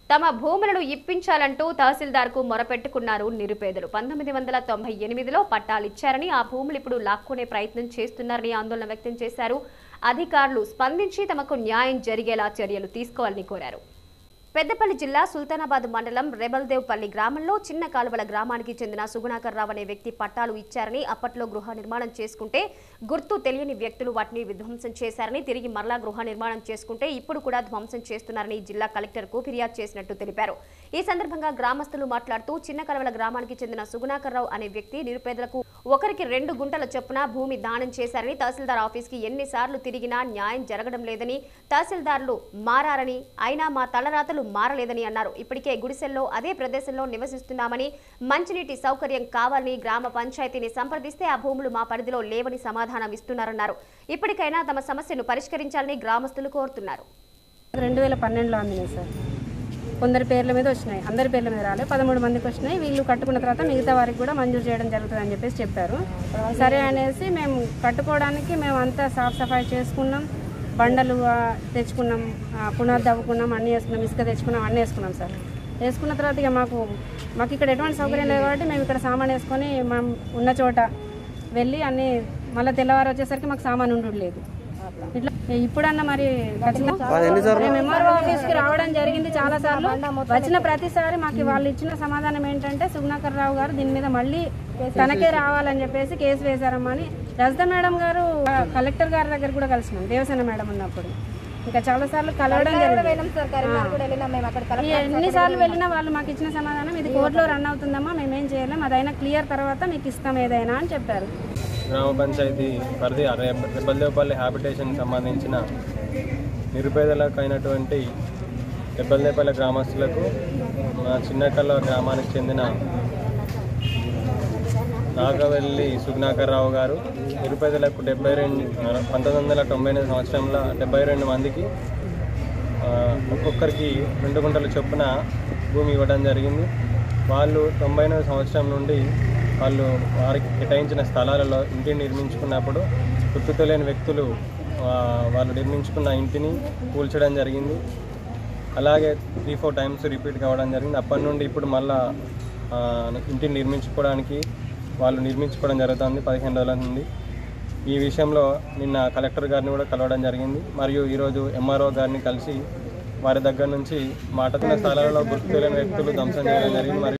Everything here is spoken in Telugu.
తమ భూములను ఇప్పించాలంటూ తహసీల్దార్కు మొరపెట్టుకున్నారు నిరుపేదలు పంతొమ్మిది వందల తొంభై ఎనిమిదిలో పట్టాలు ఇచ్చారని ఆ భూములు ఇప్పుడు లాక్కునే ప్రయత్నం చేస్తున్నారని ఆందోళన వ్యక్తం చేశారు అధికారులు స్పందించి తమకు న్యాయం జరిగేలా చర్యలు తీసుకోవాలని కోరారు పెద్దపల్లి జిల్లా సుల్తానాబాద్ మండలం రెబల్దేవ్పల్లి గ్రామంలో చిన్న కాలువల గ్రామానికి చెందిన సుగుణాకర్ రావు అనే వ్యక్తి పట్టాలు ఇచ్చారని అప్పట్లో గృహ నిర్మాణం చేసుకుంటే గుర్తు తెలియని వ్యక్తులు వాటిని విధ్వంసం చేశారని తిరిగి మరలా గృహ నిర్మాణం చేసుకుంటే ఇప్పుడు కూడా ధ్వంసం చేస్తున్నారని జిల్లా కలెక్టర్కు ఫిర్యాదు చేసినట్టు తెలిపారు ఈ సందర్భంగా గ్రామస్తులు మాట్లాడుతూ చిన్న కలవల గ్రామానికి చెందిన సుగుణాకర్ రావు అనే వ్యక్తి నిరుపేదలకు ఒకరికి రెండు గుంటల చొప్పున భూమి దానం చేశారని తహసీల్దార్ ఆఫీస్కి ఎన్నిసార్లు తిరిగినా న్యాయం జరగడం లేదని తహసీల్దార్లు మారారని అయినా మా తలరాతలు మారలేదని అన్నారు ఇప్పటికే గుడిసెల్లో అదే ప్రదేశంలో నివసిస్తున్నామని మంచినీటి సౌకర్యం కావాలని గ్రామ పంచాయతీని సంప్రదిస్తే ఆ భూములు మా పరిధిలో లేవని సమాధానం ఇస్తున్నారన్నారు ఇప్పటికైనా తమ సమస్యను పరిష్కరించాలని గ్రామస్తులు కోరుతున్నారు రెండు వేల పన్నెండులో అందినాయి సార్ కొందరి పేర్ల మీద వచ్చినాయి అందరి పేర్ల మీద రాలేదు పదమూడు మందికి వచ్చినాయి వీళ్ళు కట్టుకున్న తర్వాత మిగతా వారికి కూడా మంజూరు చేయడం జరుగుతుంది అని చెప్పేసి చెప్పారు సరే అనేసి మేము కట్టుకోవడానికి మేము అంతా సాఫ్ సఫాయి చేసుకున్నాం బండలు ఆ, తెచ్చుకున్నాం ఆ, పునాది తవ్వుకున్నాం అన్నీ వేసుకున్నాం ఇసుక తెచ్చుకున్నాం అన్నీ వేసుకున్నాం సార్ వేసుకున్న తర్వాత ఇక మాకు మాకు ఇక్కడ ఎటువంటి సౌకర్యం లేదు కాబట్టి మేము ఇక్కడ సామాన్ వేసుకొని మనం ఉన్న చోట వెళ్ళి అన్ని మళ్ళీ తెల్లవారు వచ్చేసరికి మాకు సామాన్ ఉండు లేదు ఇట్లా ఇప్పుడన్నా మరి ఖచ్చితంగా మేము ఎంఆర్ఓ ఆఫీస్కి రావడం జరిగింది చాలా సార్లు వచ్చిన ప్రతిసారి మాకు వాళ్ళు ఇచ్చిన సమాధానం ఏంటంటే సుగుణాకర్ రావు గారు దీని మీద మళ్ళీ తనకే రావాలని చెప్పేసి కేసు వేశారమ్మా అని రజిత మేడం గారు ఆ, కలెక్టర్ గారి దగ్గర కూడా కలిసినాం దేవసేన మేడం ఉన్నప్పుడు ఇంకా చాలా సార్లు కలవడం జరిగింది ఈ ఎన్నిసార్లు వెళ్ళినా వాళ్ళు మాకు ఇచ్చిన సమాధానం ఇది కోర్టులో రన్ అవుతుందమ్మా మేమేం చేయలేం అదైనా క్లియర్ తర్వాత మీకు ఇస్తాం ఏదైనా అని చెప్పారు గ్రామ పంచాయతీ పరిధి రెబ్బల్దేవపల్లి హ్యాబిటేషన్ సంబంధించిన నిరుపేదలకు అయినటువంటి రెబ్బల్దేపల్లి గ్రామస్తులకు మా చిన్నకల్ల గ్రామానికి చెందిన నాగవెల్లి సుగ్నాకర్ రావు గారు నిరుపేదలకు డెబ్బై రెండు పంతొమ్మిది వందల తొంభై ఎనిమిది సంవత్సరంలో డెబ్బై రెండు మందికి ఆ, ఒక్కొక్కరికి రెండు గుంటల చొప్పున భూమి ఇవ్వడం జరిగింది వాళ్ళు తొంభై ఎనిమిది సంవత్సరం నుండి వాళ్ళు వారికి కేటాయించిన స్థలాలలో ఇంటిని నిర్మించుకున్నప్పుడు గుర్తు తెలియని వ్యక్తులు ఆ, వాళ్ళు నిర్మించుకున్న ఇంటిని కూల్చడం జరిగింది అలాగే త్రీ ఫోర్ టైమ్స్ రిపీట్ కావడం జరిగింది అప్పటి నుండి ఇప్పుడు మళ్ళా ఆ, ఇంటిని నిర్మించుకోవడానికి వాళ్ళు నిర్మించుకోవడం జరుగుతుంది పదిహేను రోజుల నుండి ఈ విషయంలో నిన్న కలెక్టర్ గారిని కూడా కలవడం జరిగింది మరియు ఈరోజు ఎంఆర్ఓ గారిని కలిసి వారి దగ్గర నుంచి మాటతున్న స్థలాలలో గుర్తు తెలియని వ్యక్తులు ధ్వంసం చేయడం జరిగింది మరియు